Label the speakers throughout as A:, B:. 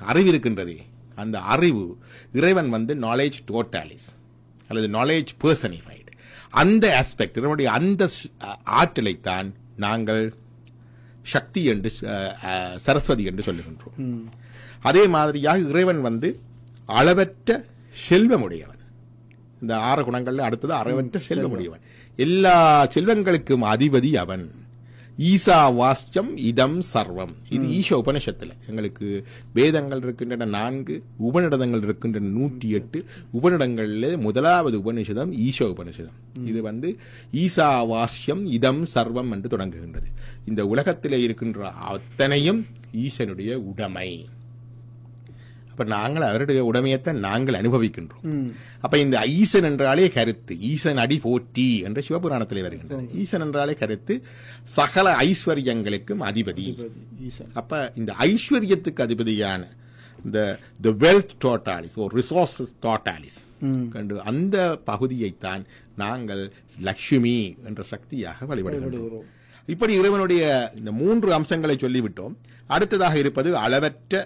A: அறிவு இருக்கின்றதே அந்த அறிவு இறைவன் வந்து நாலேஜ் டோட்டாலிஸ் அல்லது நாலேஜ் பர்சனிஃபைடு அந்த ஆஸ்பெக்ட் இறைவனுடைய அந்த ஸ்- ஆற்றலைத்தான் நாங்கள் சக்தி என்று அஹ், அஹ், சரஸ்வதி என்று சொல்லுகின்றோம் அதே மாதிரியாக இறைவன் வந்து அளவற்ற செல்வமுடையவன் இந்த ஆறு குணங்கள்ல அடுத்தது அளவற்ற செல்வமுடையவன் எல்லா செல்வங்களுக்கும் அதிபதி அவன் ஈசா வாஸ்யம் இதம் சர்வம் இது ஈஷ உபனிஷத்துல எங்களுக்கு வேதங்கள் இருக்கின்றன நான்கு உபநிடதங்கள் இருக்கின்றன நூற்றி எட்டு உபநிடங்கள்ல முதலாவது உபனிஷதம் ஈஷ உபனிஷதம் இது வந்து ஈசா வாஸ்யம் இதம் சர்வம் என்று தொடங்குகின்றது இந்த உலகத்திலே இருக்கின்ற அத்தனையும் ஈசனுடைய உடைமை அப்ப நாங்கள் அவருடைய உடைமையைத்தான் நாங்கள் அனுபவிக்கின்றோம் அப்ப இந்த ஈசன் என்றாலே கருத்து ஈசன் அடி போற்றி என்ற சிவபுராணத்திலே வருகின்றது ஈசன் என்றாலே கருத்து சகல ஐஸ்வர்யங்களுக்கும் அதிபதி
B: ஈசன்
A: அப்ப இந்த ஐஸ்வர்யத்துக்கு அதிபதியான இந்த த வெல்த் டோட்டாலிஸ் ஒரு ரிசோர்சஸ் டோட்டாலிஸ் கண்டு அந்த பகுதியைத்தான் நாங்கள் லட்சுமி என்ற சக்தியாக வழிபடுகின்றோம் இப்படி இறைவனுடைய இந்த மூன்று அம்சங்களை சொல்லிவிட்டோம் அடுத்ததாக இருப்பது அளவற்ற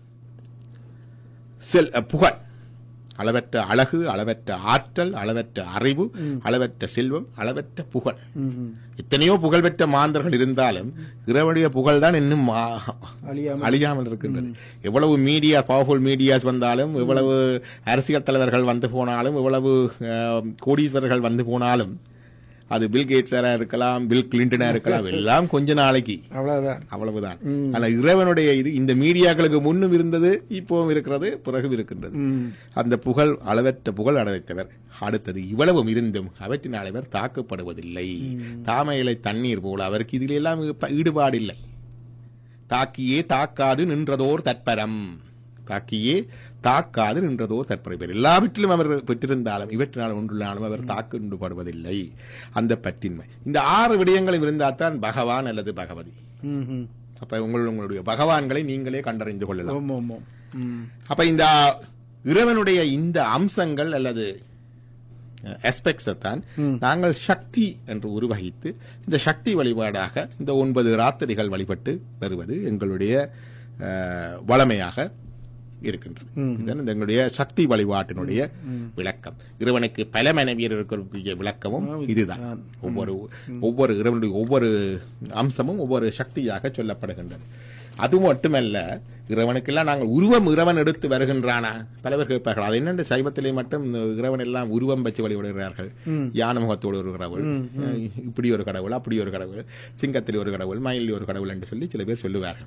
A: செல் அ, புகழ் அளவற்ற அழகு அளவற்ற ஆற்றல் அளவற்ற அறிவு அளவற்ற செல்வம் அளவற்ற புகழ் எத்தனையோ புகழ்பெற்ற மாந்தர்கள் இருந்தாலும் இறைவனுடைய புகழ் தான் இன்னும் மா-
B: அழியாமல்
A: அழியாமல் இருக்கின்றது எவ்வளவு மீடியா பவர்ஃபுல் மீடியாஸ் வந்தாலும் எவ்வளவு அரசியல் தலைவர்கள் வந்து போனாலும் எவ்வளவு அஹ், கோடீஸ்வரர்கள் வந்து போனாலும் அது பில் கேட்ஸரா இருக்கலாம் பில் கிளின்டனா இருக்கலாம் எல்லாம் கொஞ்ச நாளைக்கு
B: அவ்வளவுதான்
A: அவ்வளவுதான் ஆனா இறைவனுடைய இது இந்த மீடியாக்களுக்கு முன்னும் இருந்தது இப்பவும் இருக்கிறது பிறகும் இருக்கின்றது
B: ம்.
A: அந்த புகழ் அளவற்ற புகழ் அடைத்தவர் அடுத்தது இவ்வளவும் இருந்தும் அவற்றினால் அவர் தாக்கப்படுவதில்லை தாமையிலை தண்ணீர் போல அவருக்கு இதில் எல்லாம் ஈ- ஈடுபாடு இல்லை தாக்கியே தாக்காது நின்றதோர் தற்பரம் தாக்கியே தாக்காது நின்றதோர் தற்பரம் இவர் எல்லாவற்றிலும் அவர் பெற்றிருந்தாலும் இவற்றினால் ஒன்றுள்ளாலும் அவர் தாக்குண்டுபடுவதில்லை அந்த பற்றின்மை இந்த ஆறு விடயங்களும் இருந்தால்தான் பகவான் அல்லது பகவதி
B: ம், ம்.
A: அப்ப உங்கள் உங்களுடைய பகவான்களை நீங்களே கண்டறிந்து கொள்ளலாம்
B: ஆமாம், ஆமாம். ம்.
A: அப்ப இந்த இறைவனுடைய இந்த அம்சங்கள் அல்லது aspects தான் நாங்கள் சக்தி என்று உருவகித்து இந்த சக்தி வழிபாடாக இந்த ஒன்பது ராத்திரிகள் வழிபட்டு வருவது எங்களுடைய அஹ், வளமையாக இருக்கின்றது இதுதான் இந்த எங்களுடைய சக்தி வழிபாட்டினுடைய விளக்கம் இறைவனுக்கு பல மனைவியர் இருக்கக்கூடிய விளக்கமும் இதுதான் ஒவ்வொரு ஒவ்வொரு இறைவனுடைய ஒவ்வொரு அம்சமும் ஒவ்வொரு சக்தியாக சொல்லப்படுகின்றது அது மட்டுமல்ல இறைவனுக்கெல்லாம் நாங்கள் உருவம் இறைவன் எடுத்து வருகின்றானா பல பேர் கேட்பார்கள் அது என்னென்று சைவத்திலே மட்டும் இந்த இறைவன் எல்லாம் உருவம் வச்சு வழிபடுகிறார்கள் யான முகத்தோடு ஒரு கடவுள் அஹ் இப்படி ஒரு கடவுள் அப்படி ஒரு கடவுள் சிங்கத்தில் ஒரு கடவுள் மயிலில் ஒரு கடவுள் என்று சொல்லி சில பேர் சொல்லுவார்கள்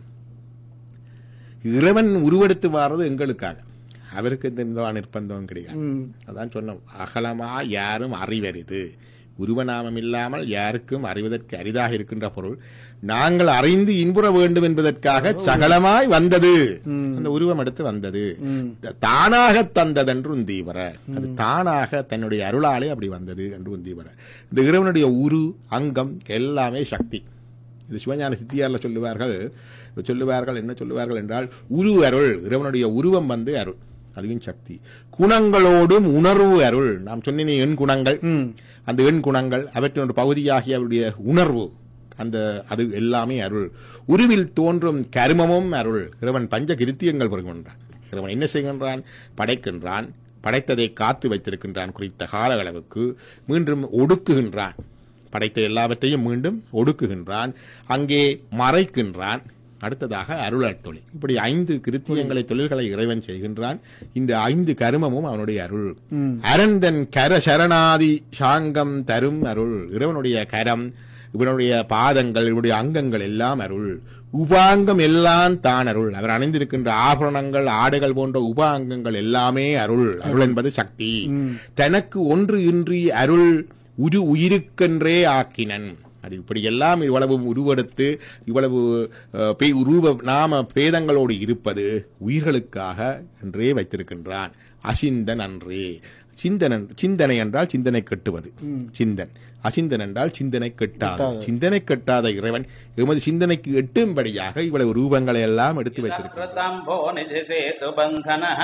A: இறைவன் உருவெடுத்து வாரது எங்களுக்காக அவருக்கு இந்த நிர்பந்தம் கிடையாது
B: ம்.
A: அதான் சொன்னோம் அகலமா யாரும் அறிவரிது உருவநாமம் இல்லாமல் யாருக்கும் அறிவதற்கு அரிதாக இருக்கின்ற பொருள் நாங்கள் அறிந்து இன்புற வேண்டும் என்பதற்காக சகலமாய் வந்தது அந்த உருவம் எடுத்து வந்தது தானாக தந்ததென்று உந்தீவர அது தானாக தன்னுடைய அருளாலே அப்படி வந்தது என்று உந்தீவர இந்த இறைவனுடைய உரு அங்கம் எல்லாமே சக்தி இது சிவஞான சித்தியார்ல சொல்லுவார்கள் சொல்லுவார்கள் என்ன சொல்லுவார்கள் என்றால் உரு அருள் இறைவனுடைய உருவம் வந்து அருள் அதுவும் சக்தி குணங்களோடும் உணர்வு அருள் நாம் சொன்ன எண் குணங்கள் அந்த எண் குணங்கள் அவற்றின் ஒரு பகுதியாகிய அவருடைய உணர்வு அந்த அது எல்லாமே அருள் உருவில் தோன்றும் கருமமும் அருள் இறைவன் பஞ்ச கிருத்தியங்கள் பெறுகின்றான் இறைவன் என்ன செய்கின்றான் படைக்கின்றான் படைத்ததை காத்து வைத்திருக்கின்றான் குறித்த கால அளவுக்கு மீண்டும் ஒடுக்குகின்றான் படைத்த எல்லாவற்றையும் மீண்டும் ஒடுக்குகின்றான் அங்கே மறைக்கின்றான் அடுத்ததாக அருளர் தொழில் இப்படி ஐந்து கிருத்தியங்களை தொழில்களை இறைவன் செய்கின்றான் இந்த ஐந்து கருமமும் அவனுடைய அருள் அரந்தன் கர சரணாதி சாங்கம் தரும் அருள் இறைவனுடைய கரம் இவனுடைய பாதங்கள் இவனுடைய அங்கங்கள் எல்லாம் அருள் உபாங்கம் எல்லாம் தான் அருள் அவர் அணிந்திருக்கின்ற ஆபரணங்கள் ஆடைகள் போன்ற உபாங்கங்கள் எல்லாமே அருள் அருள் என்பது சக்தி தனக்கு ஒன்று இன்றி அருள் உரு உயிருக்கென்றே ஆக்கினன் அது இப்படி எல்லாம் இவ்வளவு உருவெடுத்து இவ்வளவு அஹ், பே- உருவ நாம பேதங்களோடு இருப்பது உயிர்களுக்காக என்றே வைத்திருக்கின்றான் அசிந்தன் அன்றே சிந்தனன் சிந்தனை என்றால் சிந்தனை கட்டுவது சிந்தன் அசிந்தன் என்றால் சிந்தனை கெட்டாத சிந்தனை கெட்டாத இறைவன் எமது சிந்தனைக்கு எட்டும்படியாக இவ்வளவு ரூபங்களை எல்லாம் எடுத்து வைத்திருக்கிறான்
C: कृतम्भो निधिसेतु बन्धनः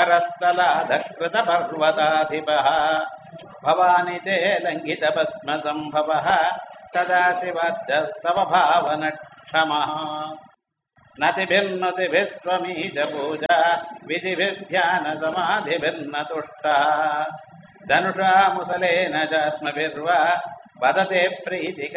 C: करस्थलाधकृतपर्वताधिपः भवानि ते लङ्घितभस्मसम्भवः तदा शिवाद्यस्तव भावनक्षमः नतिभिर्नुतिभिः स्वमीश पूजा विधिभिर्ध्यानसमाधिभिर्न तुष्टा धनुषा मुसलेन च अस्मभिर्वा वदते प्रीतिक